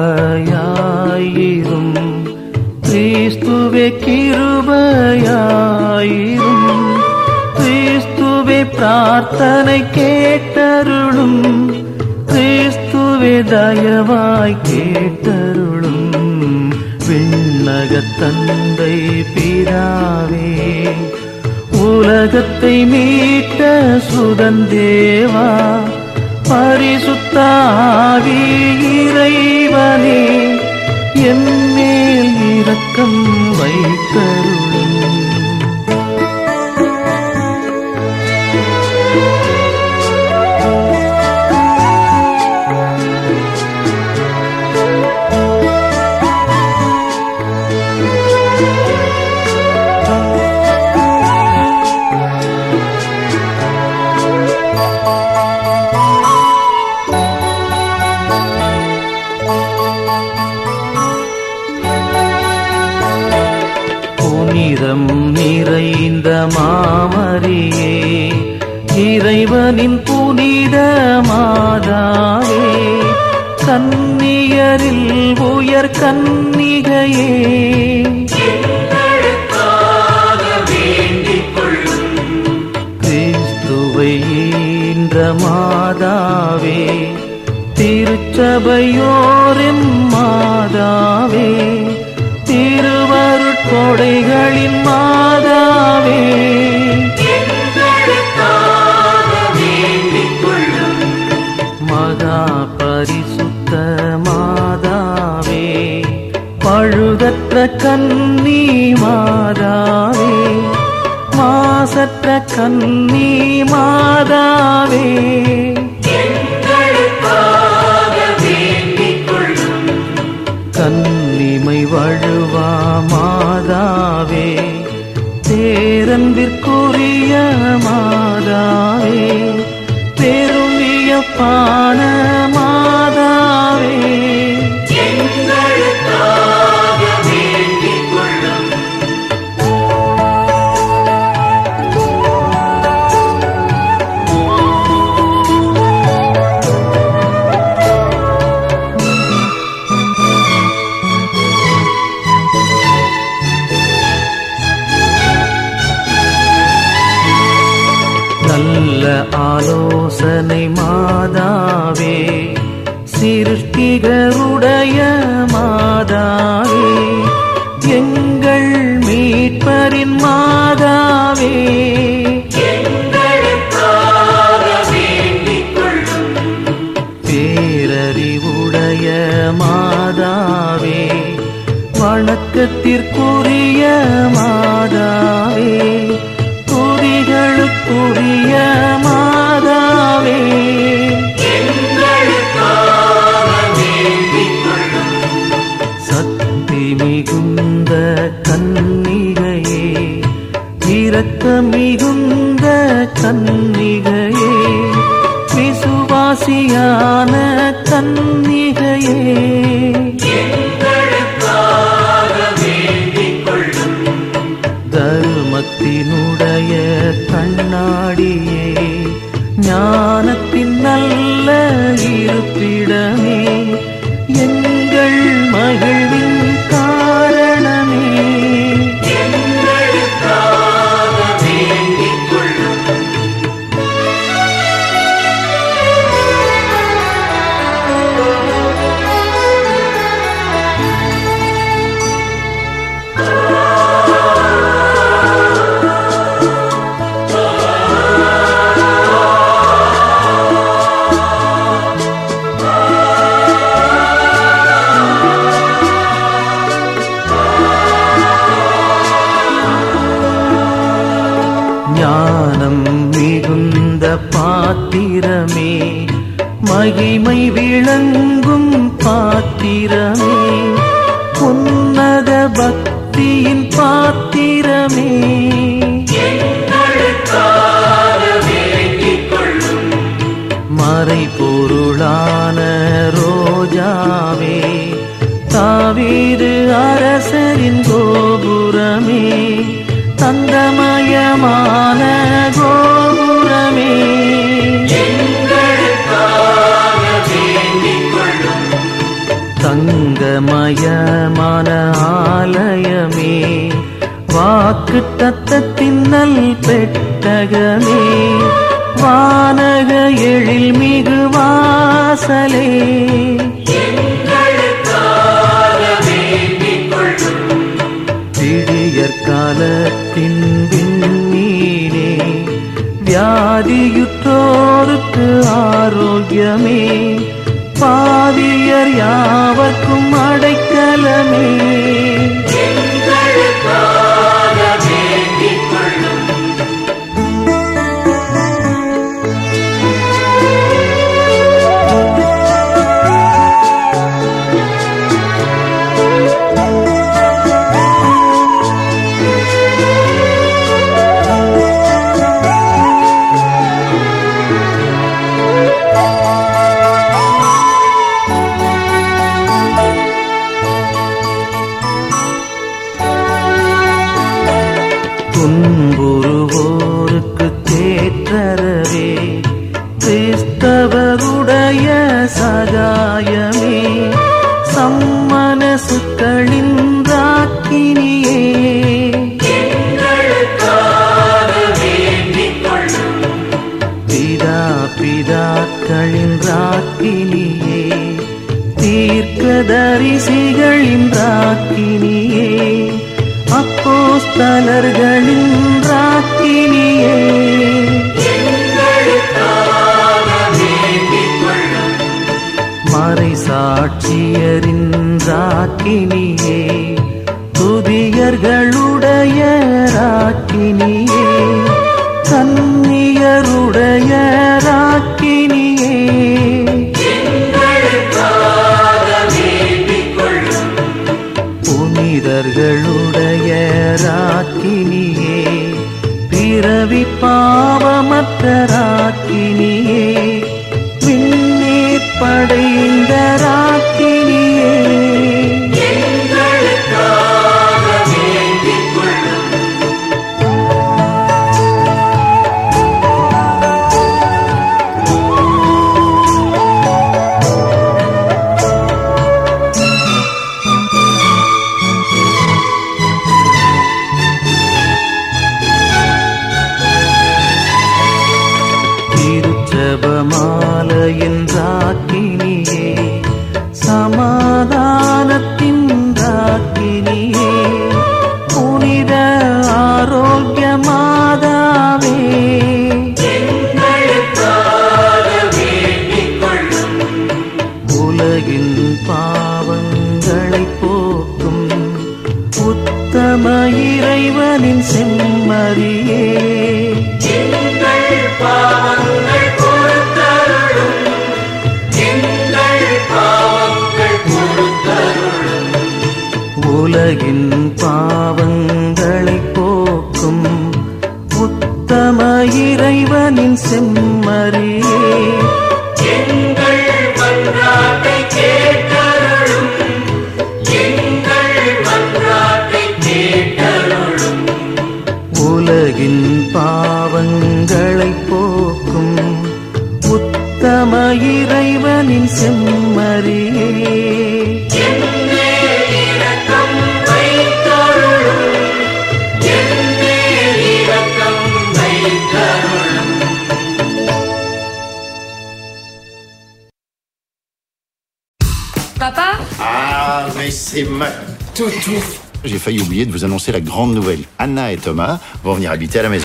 கிருபையாயிரும் கிறிஸ்துவே கிருபையாயிரும் கிறிஸ்துவே பிரார்த்தனை கேட்டருளும் கிறிஸ்துவே தயவாய் கேட்டருளும் விண்ணகத் தந்தை பிதாவே உலகத்தை மீட்ட சுதந்தேவா பரிசுத்த ஆவி இறைவனே எம்மேல் இரக்கம் வைத்தருளும் புனிதம் நிறைந்த மாமரியே இறைவனின் புனித மாதாவே கன்னியரில் உயர் கன்னிகையே கிறிஸ்துவை ஈன்ற மாதாவே திருச்சபையோரின் மாதாவே திருவருட்கொடைகளின் மாதாவே மகா பரிசுத்த மாதாவே பழுதற்ற கன்னி மாதாவே மாசற்ற கன்னி மாதாவே கன்னிமை வழுவா மாதாவே பேரன்பிற்குரிய மாதாவே பெருமிய பான மாதாவே நல்ல ஆலோசனை மாதாவே சிருஷ்டிகருடைய மாதாவே எங்கள் மீட்பரின் மாதாவே பேரறிவுடைய மாதாவே வணக்கத்திற்குரிய மாதாவே துதிகளுக்குரிய மாதாவே சக்தி மிகுந்த கன்னிகையே இரக்க மிகுந்த கன்னிகையே விசுவாசியான கன்னிகையே தர்மத்தினுடைய கண்ணாடியே ஞானத்தின் நல்ல இருப்பிடமே எங்கள் மகிழ்வின் காரணமே ஞானம் மிகுந்த பாத்திரமே மகிமை விளங்கும் பாத்திரமே உன்னத பக்தியின் பாத்திரமே மறை பொருளான ரோஜாவே தாவீது அரசரின் கோபுரமே தந்தமயமான கோபுரமே தங்கமயமான ஆலயமே வாக்கு தத்தத்தின் நல் பெட்டகமே வானக எழில் மிகு வாசலே விடியற் காலத்தின் விண்மீனே வியாதியுற்றோருக்கு ஆரோக்கியமே பாவியர் யாவர்க்கும் அடைக்கலமே துன்புறுவோருக்கு தேற்றரவே கிறிஸ்தவருடைய சகாயமே சம்மனசுக்களின் ராக்கினியே பிதா பிதாக்களின் ராக்கினியே தீர்க்கதரிசிகளின் ராக்கினியே அப்போஸ்தலர்களின் ராக்கினியே மறை சாட்சியரின் ராக்கினியே துதியர்களுடைய ராக்கினியே கன்னியருடைய ராக்கினியே புனிதர்களுடைய ராக்கினியே பிறவி பாவமற்ற ராக்கினியே விண்ணீர் படைந்த ராக்கினியே திருச்சபமாலையின் ராக்கினியே சமாதானத்தின் ராக்கினியே புனித ஆரோக்கிய மாதாவே உலகின் பாவங்களை போக்கும் உத்தம இறைவனின் செம்மறியே உலகின் பாவங்களை போக்கும் உத்தம இறைவனின் செம்மறியே உலகின் பாவங்களை போக்கும் உத்தம இறைவனின் செம்மறியே Papa Ah, mais c'est ma toutou. J'ai failli oublier de vous annoncer la grande nouvelle. Anna et Thomas vont venir habiter à la maison.